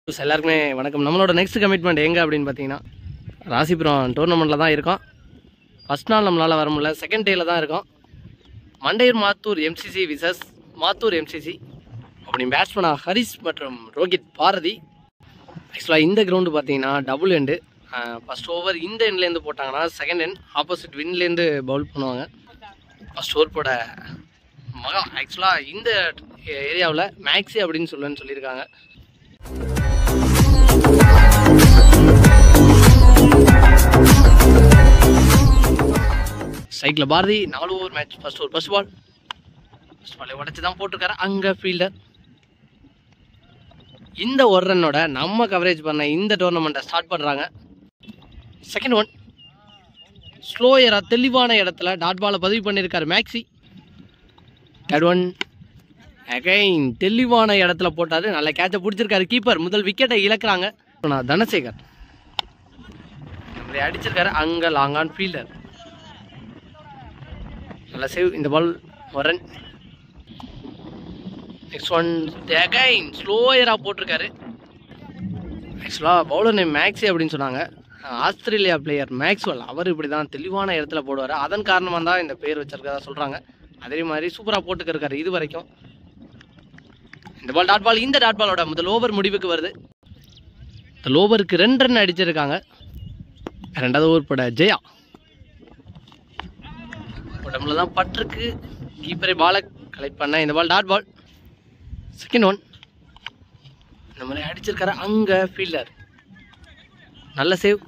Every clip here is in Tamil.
So, எல்லாருக்குமே வணக்கம் நம்மளோட நெக்ஸ்ட் கமிட்மெண்ட் எங்கே அப்படின்னு பார்த்தீங்கன்னா ராசிபுரம் டோர்னமெண்ட்டில் தான் இருக்கோம் ஃபஸ்ட் நாள் நம்மளால் வர முடியல செகண்ட் டேயில் தான் இருக்கோம் Mandaiyur Mathur MCC versus Mathur MCC அப்படி பேட்ஸ்மேனா ஹரிஷ் மற்றும் ரோஹித் பாரதி ஆக்சுவலாக இந்த கிரவுண்டு பார்த்தீங்கன்னா டபுள் எண்டு ஃபஸ்ட் ஓவர் இந்த எண்ட்லேருந்து போட்டாங்கன்னா செகண்ட் எண்ட் ஆப்போசிட் வின்லேருந்து பவுல் பண்ணுவாங்க ஃபஸ்ட் ஓவர் போட மகா ஆக்சுவலாக இந்த ஏரியாவில் மேக்ஸி அப்படின்னு சொல்லுன்னு சொல்லியிருக்காங்க சைக்கிள் பாரதி நாலு over match first over first ball first பாலை உடச்சி தான் போட்டிருக்காரு அங்கே ஃபீல்டர் இந்த ஒரு ரன்னோட நம்ம கவரேஜ் பண்ண இந்த டோர்னமெண்ட்டை ஸ்டார்ட் பண்ணுறாங்க செகண்ட் ஒன் ஸ்லோயராக தெளிவான இடத்துல டாட் பாலை பதிவு பண்ணியிருக்காரு மேக்ஸி தேர்ட் ஒன் அகைன் தெளிவான இடத்துல போட்டாரு நல்ல கேட்சை பிடிச்சிருக்காரு கீப்பர் முதல் விக்கெட்டை இழக்கிறாங்க நான் தனசேகர் நம்மளை அடிச்சிருக்காரு அங்கே லாங் ஆன் ஃபீல்டர் நல்ல சேவ் இந்த பால் வரன் நெக்ஸ்ட் ஒன் அகைன் ஸ்லோயராக போட்டிருக்காரு ஆக்சுவலாக பவுலர் நேம் மேக்ஸி அப்படின்னு சொன்னாங்க ஆஸ்திரேலியா பிளேயர் மேக்ஸ்வெல் அவர் இப்படி தான் தெளிவான இடத்துல போடுவார் அதன் காரணமாக தான் இந்த பேர் வச்சிருக்கதா சொல்கிறாங்க அதே மாதிரி சூப்பராக போட்டுக்கிருக்காரு இது வரைக்கும் இந்த பால் டாட் பால் இந்த டாட் பாலோட முதல் ஓவர் முடிவுக்கு வருது இந்த ஓவருக்கு ரெண்டு ரன் அடிச்சிருக்காங்க ரெண்டாவது ஓவர் போட ஜெயா உடம்புல தான் பட்டிருக்கு கீப்பரை பாலை கலெக்ட் பண்ண இந்த ball dot ball second one இந்த மாதிரி அடிச்சிருக்காரு அங்கே ஃபீல்டர் நல்ல சேவ்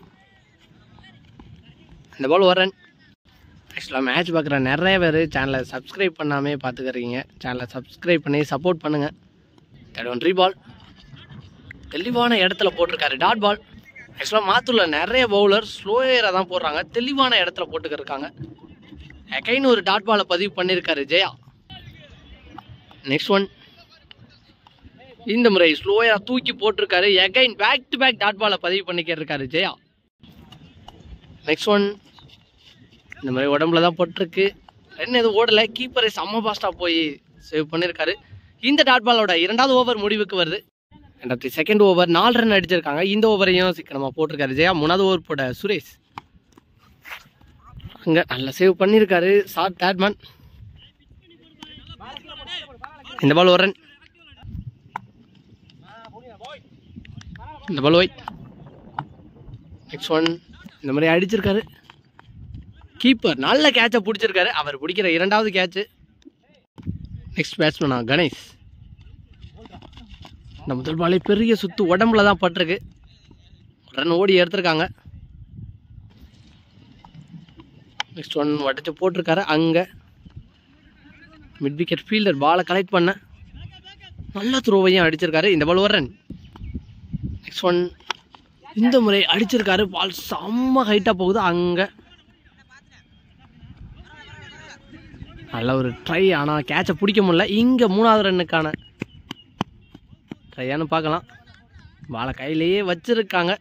இந்த பால் ஒரு ரன் ஆக்சுவலாக மேட்ச் பார்க்குற நிறைய பேர் சேனலை சப்ஸ்கிரைப் பண்ணாமே பார்த்துக்கிறீங்க சேனலை சப்ஸ்கிரைப் பண்ணி சப்போர்ட் பண்ணுங்கள் தேர்ட் ஒன் ரீ பால் தெளிவான இடத்துல போட்டிருக்காரு டாட் பால் ஆக்சுவலாக மாத்தூரில் நிறைய பவுலர் ஸ்லோயராக தான் போடுறாங்க தெளிவான இடத்துல போட்டுக்கிருக்காங்க அகைன் ஒரு டாட் பாலை பதிவு பண்ணியிருக்காரு ஜெயா நெக்ஸ்ட் ஒன் இந்த முறை ஸ்லோயாக தூக்கி போட்டிருக்காரு again back to back dot பாலை பதிவு பண்ணிக்கிருக்காரு ஜெயா நெக்ஸ்ட் ஒன் இந்த மாதிரி உடம்புல தான் போட்டிருக்கு ரன் எதுவும் ஓடலை கீப்பரை செம்ம ஃபாஸ்ட்டாக போய் சேவ் பண்ணியிருக்காரு இந்த டாட் பாலோட இரண்டாவது ஓவர் முடிவுக்கு வருது ரெண்டாவது செகண்ட் ஓவர் நாலு ரன் அடிச்சிருக்காங்க இந்த ஓவரையும் சிக்கனமாக போட்டிருக்காரு ஜெயா மூணாவது ஓவர் போட சுரேஷ் அங்கே நல்லா சேவ் பண்ணியிருக்காரு ஷார்ட் தேட்மேன் இந்த பால் ஒரு ரன் இந்த பால் ஒயிட் நெக்ஸ்ட் ஒன் இந்த மாதிரி அடிச்சிருக்காரு கீப்பர் நல்ல கேட்சை பிடிச்சிருக்காரு அவர் பிடிக்கிற இரண்டாவது கேட்சு நெக்ஸ்ட் பேட்ஸ்மேனா கணேஷ் இந்த முதல் பாலே பெரிய சுத்து உடம்புல தான் பட்டிருக்கு ரன் ஓடி எடுத்திருக்காங்க நெக்ஸ்ட் ஒன் உடச்சி போட்டிருக்காரு அங்கே மிட் விக்கெட் ஃபீல்டர் பாலை கலெக்ட் பண்ண நல்ல த்ரோவையும் அடிச்சிருக்காரு இந்த பால் ஒரு ரன் நெக்ஸ்ட் ஒன் இந்த முறை அடிச்சிருக்காரு பால் செம்ம ஹைட்டாக போகுது அங்கே நல்ல ஒரு ட்ரை ஆனால் கேட்சை பிடிக்க முடியல இங்கே மூணாவது ரன்னுக்கான ட்ரையானு பார்க்கலாம் பாலை கையிலேயே வச்சிருக்காங்க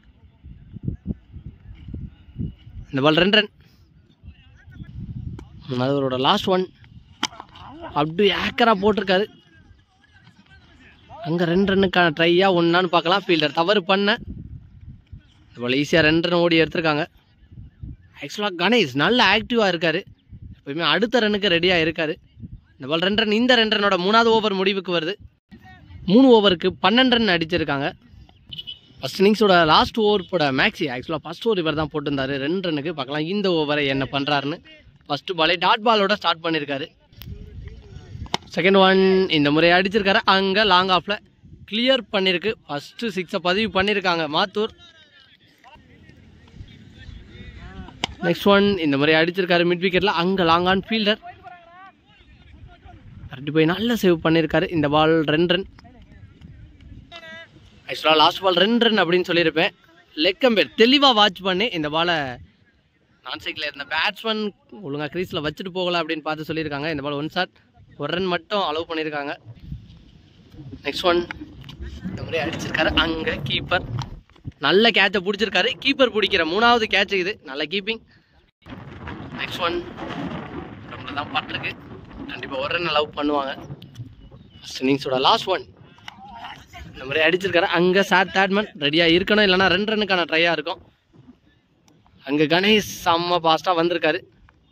இந்த பால் ரெண்டு ரன் மூணாவது அவரோட லாஸ்ட் ஒன் அப்படி ஏக்கராக போட்டிருக்காரு அங்கே ரெண்டு ரன்னுக்கான ட்ரையாக ஒன்றான்னு பார்க்கலாம் ஃபீல்டர் தவறு பண்ண இந்த பால் ஈஸியாக ரெண்டு ரன் ஓடி எடுத்திருக்காங்க ஆக்சுவலாக கணேஷ் நல்ல ஆக்டிவாக இருக்கார் எப்பயுமே அடுத்த ரன்னுக்கு ரெடியாக இருக்கார் இந்த பால் ரெண்டு ரன் இந்த ரெண்டு ரன்னோட மூணாவது ஓவர் முடிவுக்கு வருது மூணு ஓவருக்கு பன்னெண்டு ரன் அடிச்சிருக்காங்க ஃபஸ்ட் இன்னிங்ஸோட லாஸ்ட் ஓவர் போட மேக்ஸி ஆக்சுவலாக ஃபஸ்ட் ஓவர் இவர் தான் போட்டிருந்தாரு ரெண்டு ரன்னுக்கு பார்க்கலாம் இந்த ஓவரை என்ன பண்ணுறாருன்னு ஃபஸ்ட்டு பாலே டாட் பாலோட ஸ்டார்ட் பண்ணியிருக்காரு செகண்ட் ஒன் இந்த முறை அடிச்சிருக்காரு அங்கே லாங் ஆஃபில் கிளியர் பண்ணியிருக்கு ஃபஸ்ட்டு சிக்ஸை பதிவு பண்ணியிருக்காங்க மாத்தூர் நெக்ஸ்ட் ஒன் இந்த முறை அடிச்சிருக்காரு மிட் விக்கெட்டில் அங்கே லாங் ஆன் ஃபீல்டர் ரெண்டு போய் நல்ல சேவ் பண்ணியிருக்காரு இந்த பால் ரெண்டு ரன் ஆக்சுவலாக லாஸ்ட் பால் ரெண்டு ரன் அப்படின்னு சொல்லியிருப்பேன் லெக் அம்பேர் தெளிவாக வாட்ச் பண்ணி இந்த பாலை நான் சைக்கிளில் இருந்த பேட்ஸ்மேன் ஒழுங்காக க்ரீஸில் வச்சுட்டு போகல அப்படின்னு பார்த்து சொல்லியிருக்காங்க இந்த பால் ஒன் ஷாட் ஒரு ரன் மட்டும் அலோவ் பண்ணியிருக்காங்க நெக்ஸ்ட் ஒன் இந்த முறை அடிச்சிருக்காரு அங்கே கீப்பர் நல்ல கேட்சை பிடிச்சிருக்காரு கீப்பர் பிடிக்கிற மூணாவது கேட்ச் இது நல்ல கீப்பிங் நெக்ஸ்ட் ஒன் ரொம்ப தான் பட்டிருக்கு கண்டிப்பாக ஒரு ரன் லவ் பண்ணுவாங்க ஃபஸ்ட் இன்னிங்ஸோட லாஸ்ட் ஒன் இந்த மாதிரி அடிச்சிருக்காரு அங்கே சாட் தேட்மன் ரெடியாக இருக்கணும் இல்லைன்னா ரெண்டு ரன்னுக்கான ட்ரையாக இருக்கும் அங்கே கணேஷ் செம்ம ஃபாஸ்ட்டாக வந்திருக்காரு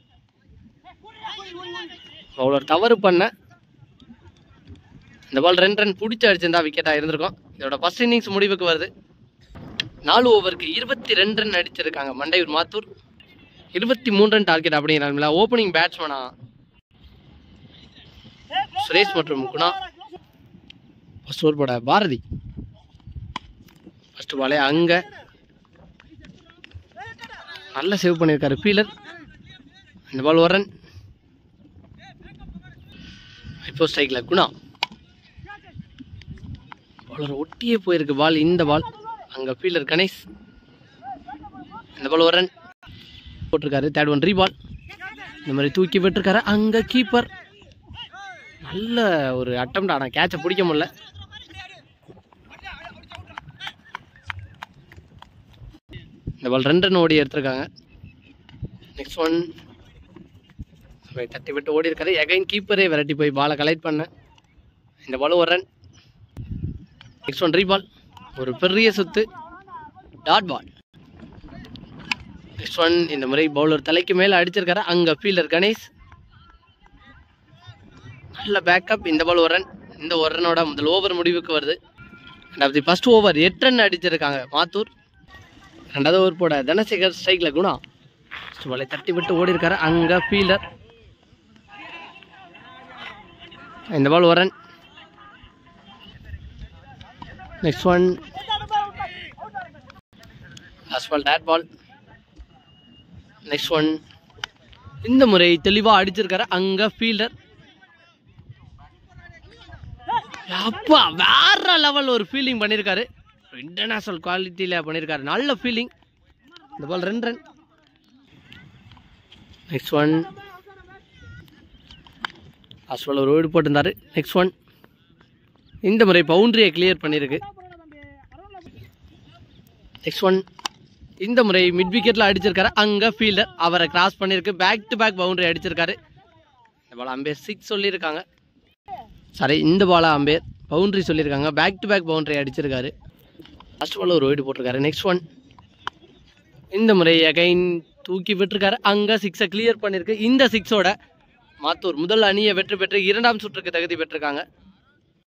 பவுலர் தவறு பண்ண இந்த பால் ரெண்டு ரன் பிடிச்சி அடிச்சிருந்தா விக்கெட்டாக இருந்திருக்கும் இதோட ஃபர்ஸ்ட் இன்னிங்ஸ் முடிவுக்கு வருது நாலு ஓவருக்கு இருபத்தி ரெண்டு ரன் அடிச்சிருக்காங்க மண்டையூர் மாத்தூர் இருபத்தி மூணு ரன் டார்கெட் அப்படிங்கிறாங்களா ஓப்பனிங் பேட்ஸ்மேனா சுரேஷ் மற்றும் குணா ஃபர்ஸ்ட் ஓவர் போட பாரதி ஃபர்ஸ்ட் பாலே அங்கே நல்ல சேவ் பண்ணியிருக்காரு ஃபீலர் இந்த பால் ஒரு ரன் இப்போ ஸ்ட்ரைக்கில் குணா பவுலர் ஒட்டியே போயிருக்கு பால் இந்த பால் அங்கே ஃபீல்டர் கணேஷ் இந்த பால் ஒரு ரன் போட்டிருக்காரு தேர்ட் ஒன் ரீபால் இந்த மாதிரி தூக்கி விட்டுருக்காரு அங்கே கீப்பர் நல்ல ஒரு அட்டம் ஆனால் கேட்சை பிடிக்க முடியல இந்த பால் ரெண்டு ரன் ஓடி எடுத்திருக்காங்க நெக்ஸ்ட் ஒன் தட்டி விட்டு ஓடி இருக்காரு எகைன் கீப்பரே விரட்டி போய் பாலை கலெக்ட் பண்ண இந்த பால் ஒரு ரன் நெக்ஸ்ட் ஒன் ரீபால் ஒரு பெரிய சுத்து டாட் பால் நெக்ஸ்ட் ஒன் இந்த முறை பவுலர் தலைக்கு மேலே அடிச்சிருக்காரு அங்கே ஃபீல்டர் கணேஷ் நல்ல பேக்கப் இந்த பால் ஒரு ரன் இந்த ஒரு ரனோட முதல் ஓவர் முடிவுக்கு வருது ரெண்டாவது ஃபர்ஸ்ட் ஓவர் எட்டு ரன் அடிச்சிருக்காங்க மாத்தூர் ரெண்டாவது ஓவர் போட தனசேகர் ஸ்ட்ரைக்கில் குணா ஃபர்ஸ்ட் பாலை தட்டி விட்டு ஓடி இருக்காரு அங்கே ஃபீல்டர் இந்த பால் ஒரு run next one last ball dot ball next one இந்த முறை தெளிவாக அடிச்சிருக்காரு அங்கே ஃபீல்டர் அப்பா வேற லெவல் ஒரு ஃபீலிங் பண்ணியிருக்காரு இன்டர்நேஷனல் குவாலிட்டியில் பண்ணியிருக்காரு நல்ல ஃபீலிங் இந்த பால் ரெண்டு run next one last ball ஒரு ஓடு போட்டிருந்தாரு நெக்ஸ்ட் ஒன் இந்த முறை பவுண்டரியை கிளியர் பண்ணியிருக்கு நெக்ஸ்ட் ஒன் இந்த முறை மிட் விக்கெட்டில் அடிச்சிருக்காரு அங்கே ஃபீல்டர் அவரை கிராஸ் பண்ணியிருக்கு பேக் டு பேக் பவுண்டரி அடிச்சிருக்காரு இந்த பால் அம்பேர் சிக்ஸ் சொல்லியிருக்காங்க சாரி இந்த பாலா அம்பேர் பவுண்டரி சொல்லியிருக்காங்க பேக் டு பேக் பவுண்டரி அடிச்சிருக்காரு ஃபர்ஸ்ட் பால் ஒரு ஒயிட் போட்டிருக்காரு நெக்ஸ்ட் ஒன் இந்த முறை அகைன் தூக்கி விட்டுருக்காரு அங்கே சிக்ஸை கிளியர் பண்ணியிருக்கு இந்த சிக்ஸோட மாத்தூர் முதல் அணியை வெற்றி பெற்று இரண்டாம் சுற்றுக்கு தகுதி பெற்றிருக்காங்க